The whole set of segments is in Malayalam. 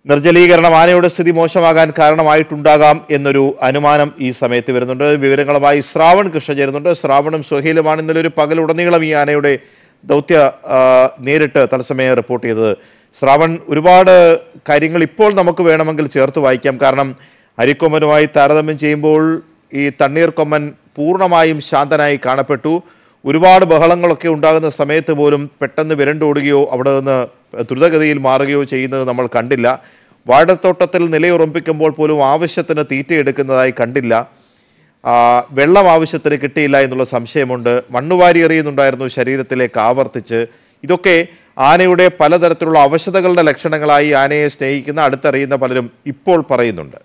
നിർജ്ജലീകരണം ആനയുടെ സ്ഥിതി മോശമാകാൻ കാരണമായിട്ടുണ്ടാകാം എന്നൊരു അനുമാനം ഈ സമയത്ത് വരുന്നുണ്ട് വിവരങ്ങളുമായി ശ്രാവൺ കൃഷ്ണ ചേരുന്നുണ്ട് ശ്രാവണും സുഹേലുമാണ് ഇന്നലെ ഒരു പകലുടനീളം ഈ ആനയുടെ ദൗത്യ ആ, നേരിട്ട് തത്സമയം റിപ്പോർട്ട് ചെയ്തത് ശ്രാവൺ ഒരുപാട് കാര്യങ്ങൾ ഇപ്പോൾ നമുക്ക് വേണമെങ്കിൽ ചേർത്ത് വായിക്കാം കാരണം അരിക്കൊമ്പനുമായി താരതമ്യം ചെയ്യുമ്പോൾ ഈ തണ്ണീർക്കൊമ്മൻ പൂർണ്ണമായും ശാന്തനായി കാണപ്പെട്ടു ഒരുപാട് ബഹളങ്ങളൊക്കെ ഉണ്ടാകുന്ന സമയത്ത് പോലും പെട്ടെന്ന് വിരണ്ടോടുകയോ അവിടെ നിന്ന് ദ്രുതഗതിയിൽ മാറുകയോ ചെയ്യുന്നത് നമ്മൾ കണ്ടില്ല വാഴത്തോട്ടത്തിൽ നിലയുറപ്പിക്കുമ്പോൾ പോലും ആവശ്യത്തിന് തീറ്റയെടുക്കുന്നതായി കണ്ടില്ല ആ, വെള്ളം ആവശ്യത്തിന് കിട്ടിയില്ല എന്നുള്ള സംശയമുണ്ട് മണ്ണുവാരി എറിയുന്നുണ്ടായിരുന്നു ശരീരത്തിലേക്ക് ആവർത്തിച്ച് ഇതൊക്കെ ആനയുടെ പലതരത്തിലുള്ള അവശതകളുടെ ലക്ഷണങ്ങളായി ആനയെ സ്നേഹിക്കുന്ന അടുത്തറിയുന്ന പലരും ഇപ്പോൾ പറയുന്നുണ്ട്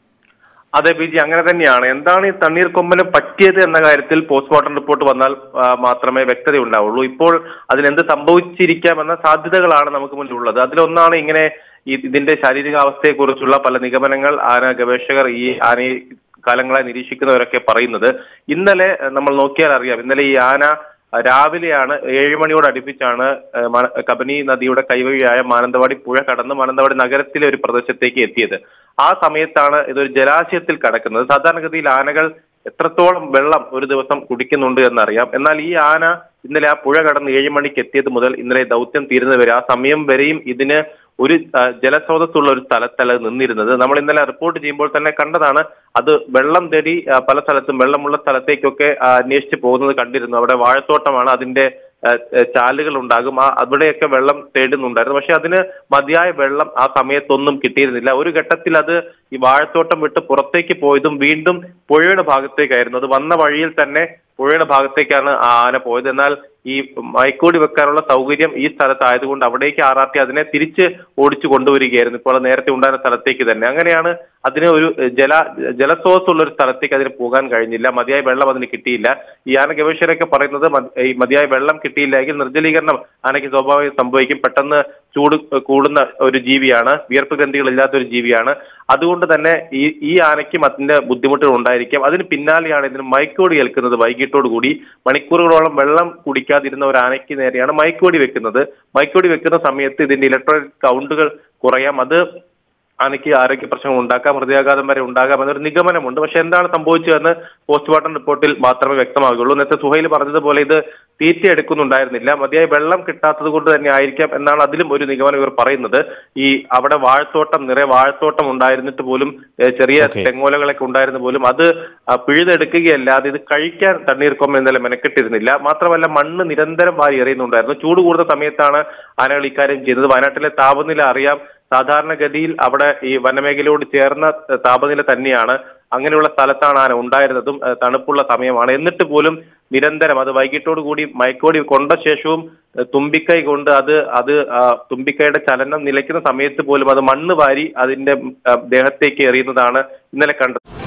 അതെ ബി ജി അങ്ങനെ തന്നെയാണ് എന്താണ് ഈ തണ്ണീർക്കൊമ്പന് പറ്റിയത് എന്ന കാര്യത്തിൽ പോസ്റ്റ്മോർട്ടം റിപ്പോർട്ട് വന്നാൽ ആ, മാത്രമേ വ്യക്തത ഉണ്ടാവുള്ളൂ ഇപ്പോൾ അതിനെന്ത് സംഭവിച്ചിരിക്കാമെന്ന സാധ്യതകളാണ് നമുക്ക് മുന്നിലുള്ളത് അതിലൊന്നാണ് ഇങ്ങനെ ഈ ഇതിന്റെ ശാരീരികാവസ്ഥയെക്കുറിച്ചുള്ള പല നിഗമനങ്ങൾ ആന ഗവേഷകർ ഈ ആനയെ കാലങ്ങളായി നിരീക്ഷിക്കുന്നവരൊക്കെ പറയുന്നത് ഇന്നലെ ഏഹ്, നമ്മൾ നോക്കിയാൽ അറിയാം ഇന്നലെ ഈ ആന അഹ് രാവിലെയാണ് ഏഴ് മണിയോട് അടുപ്പിച്ചാണ് ഏഹ്, മന- കബനി നദിയുടെ കൈവഴിയായ മാനന്തവാടി പുഴ കടന്ന് മാനന്തവാടി നഗരത്തിലെ ഒരു പ്രദേശത്തേക്ക് എത്തിയത് ആ സമയത്താണ് ഇതൊരു ജലാശയത്തിൽ കടക്കുന്നത് സാധാരണഗതിയിൽ ആനകൾ എത്രത്തോളം വെള്ളം ഒരു ദിവസം കുടിക്കുന്നുണ്ട് എന്നറിയാം എന്നാൽ ഈ ആന ഇന്നലെ ആ പുഴ കടന്ന് ഏഴ് മണിക്ക് എത്തിയത് മുതൽ ഇന്നലെ ദൗത്യം തീരുന്നത് വരെ ആ സമയം വരെയും ഇതിന് ഒരു ആ, ജലസ്രോതസ്സുള്ള ഒരു സ്ഥലത്തല്ല ഇത് നിന്നിരുന്നത് നമ്മൾ ഇന്നലെ റിപ്പോർട്ട് ചെയ്യുമ്പോൾ തന്നെ കണ്ടതാണ് അത് വെള്ളം തേടി ആ, പല സ്ഥലത്തും വെള്ളമുള്ള സ്ഥലത്തേക്കൊക്കെ ആ, അന്വേഷിച്ച് പോകുന്നത് കണ്ടിരുന്നു അവിടെ വാഴത്തോട്ടമാണ് അതിന്റെ ആ, ആ, ചാലുകൾ ഉണ്ടാകും ആ അവിടെയൊക്കെ വെള്ളം തേടുന്നുണ്ടായിരുന്നു പക്ഷെ അതിന് മതിയായ വെള്ളം ആ സമയത്തൊന്നും കിട്ടിയിരുന്നില്ല ഒരു ഘട്ടത്തിൽ അത് ഈ വാഴത്തോട്ടം വിട്ട് പുറത്തേക്ക് പോയതും വീണ്ടും പുഴയുടെ ഭാഗത്തേക്കായിരുന്നു അത് വന്ന വഴിയിൽ തന്നെ പുഴയുടെ ഭാഗത്തേക്കാണ് ആ ആന പോയത് എന്നാൽ ഈ മയക്കൂടി വെക്കാനുള്ള സൗകര്യം ഈ സ്ഥലത്തായതുകൊണ്ട് അവിടേക്ക് ആർ ആർ ടി അതിനെ തിരിച്ച് ഓടിച്ചു കൊണ്ടുവരികയായിരുന്നു ഇപ്പോൾ അത് നേരത്തെ ഉണ്ടായിരുന്ന സ്ഥലത്തേക്ക് തന്നെ അങ്ങനെയാണ് അതിന് ഒരു ജല ജലസ്രോതസ്സുള്ള ഒരു സ്ഥലത്തേക്ക് അതിന് പോകാൻ കഴിഞ്ഞില്ല മതിയായ വെള്ളം അതിന് കിട്ടിയില്ല ഈ ആന ഗവേഷകരൊക്കെ പറയുന്നത് മ- ഈ മതിയായ വെള്ളം കിട്ടിയില്ല എങ്കിൽ നിർജ്ജലീകരണം ആനയ്ക്ക് സ്വാഭാവികം സംഭവിക്കും പെട്ടെന്ന് ചൂട് കൂടുന്ന ഒരു ജീവിയാണ് വിയർപ്പ് ഗ്രന്ഥികൾ ഇല്ലാത്ത ഒരു ജീവിയാണ് അതുകൊണ്ട് തന്നെ ഈ ഈ ആനയ്ക്കും അതിന്റെ ബുദ്ധിമുട്ടുകൾ ഉണ്ടായിരിക്കാം അതിന് പിന്നാലെയാണ് ഇതിന് മയക്കോടി ഏൽക്കുന്നത് വൈകിട്ടോട് കൂടി മണിക്കൂറുകളോളം വെള്ളം കുടിക്കാതിരുന്ന ഒരു ആനയ്ക്ക് നേരെയാണ് മയക്കോടി വെക്കുന്നത് മയക്കോടി വെക്കുന്ന സമയത്ത് ഇതിന്റെ ഇലക്ട്രോണിക് കൗണ്ടുകൾ കുറയാം അത് ആനയ്ക്ക് ആരോഗ്യ പ്രശ്നങ്ങൾ ഉണ്ടാക്കാം ഹൃദയാഘാതം വരെ ഉണ്ടാകാം എന്നൊരു നിഗമനമുണ്ട് പക്ഷെ എന്താണ് സംഭവിച്ചതെന്ന് പോസ്റ്റ്മോർട്ടം റിപ്പോർട്ടിൽ മാത്രമേ വ്യക്തമാകുകയുള്ളൂ നേരത്തെ സുഹൈൽ പറഞ്ഞതുപോലെ ഇത് തീറ്റ എടുക്കുന്നുണ്ടായിരുന്നില്ല മതിയായ വെള്ളം കിട്ടാത്തത് കൊണ്ട് തന്നെ ആയിരിക്കാം എന്നാണ് അതിലും ഒരു നിഗമനം ഇവർ പറയുന്നത് ഈ അവിടെ വാഴത്തോട്ടം നിറയെ വാഴത്തോട്ടം ഉണ്ടായിരുന്നിട്ട് പോലും ഏഹ്, ചെറിയ Okay. തെങ്ങോലകളൊക്കെ ഉണ്ടായിരുന്നു പോലും അത് ആ, പിഴുതെടുക്കുകയല്ലാതെ ഇത് കഴിക്കാൻ തണ്ണീർക്കൊമ്പ ഇന്നലെ മെനക്കെട്ടിരുന്നില്ല മാത്രമല്ല മണ്ണ് നിരന്തരം വാരി എറിയുന്നുണ്ടായിരുന്നു ചൂട് കൂടുന്ന സമയത്താണ് ആനകൾ ഇക്കാര്യം ചെയ്തത് വയനാട്ടിലെ താപനില അറിയാം സാധാരണഗതിയിൽ അവിടെ ഈ വനമേഖലയോട് ചേർന്ന ഏഹ്, താപനില തന്നെയാണ് അങ്ങനെയുള്ള സ്ഥലത്താണ് ആന ഉണ്ടായിരുന്നതും ഏഹ്, തണുപ്പുള്ള സമയമാണ് എന്നിട്ട് പോലും നിരന്തരം അത് വൈകിട്ടോട് കൂടി മയക്കോടി കൊണ്ട ശേഷവും ഏഹ്, തുമ്പിക്കൈ കൊണ്ട് അത് അത് ആ, തുമ്പിക്കൈയുടെ ചലനം നിലയ്ക്കുന്ന സമയത്ത് പോലും അത് മണ്ണ് വാരി അതിന്റെ ഉം, ആ, ദേഹത്തേക്ക് എറിയുന്നതാണ് ഇന്നലെ കണ്ടത്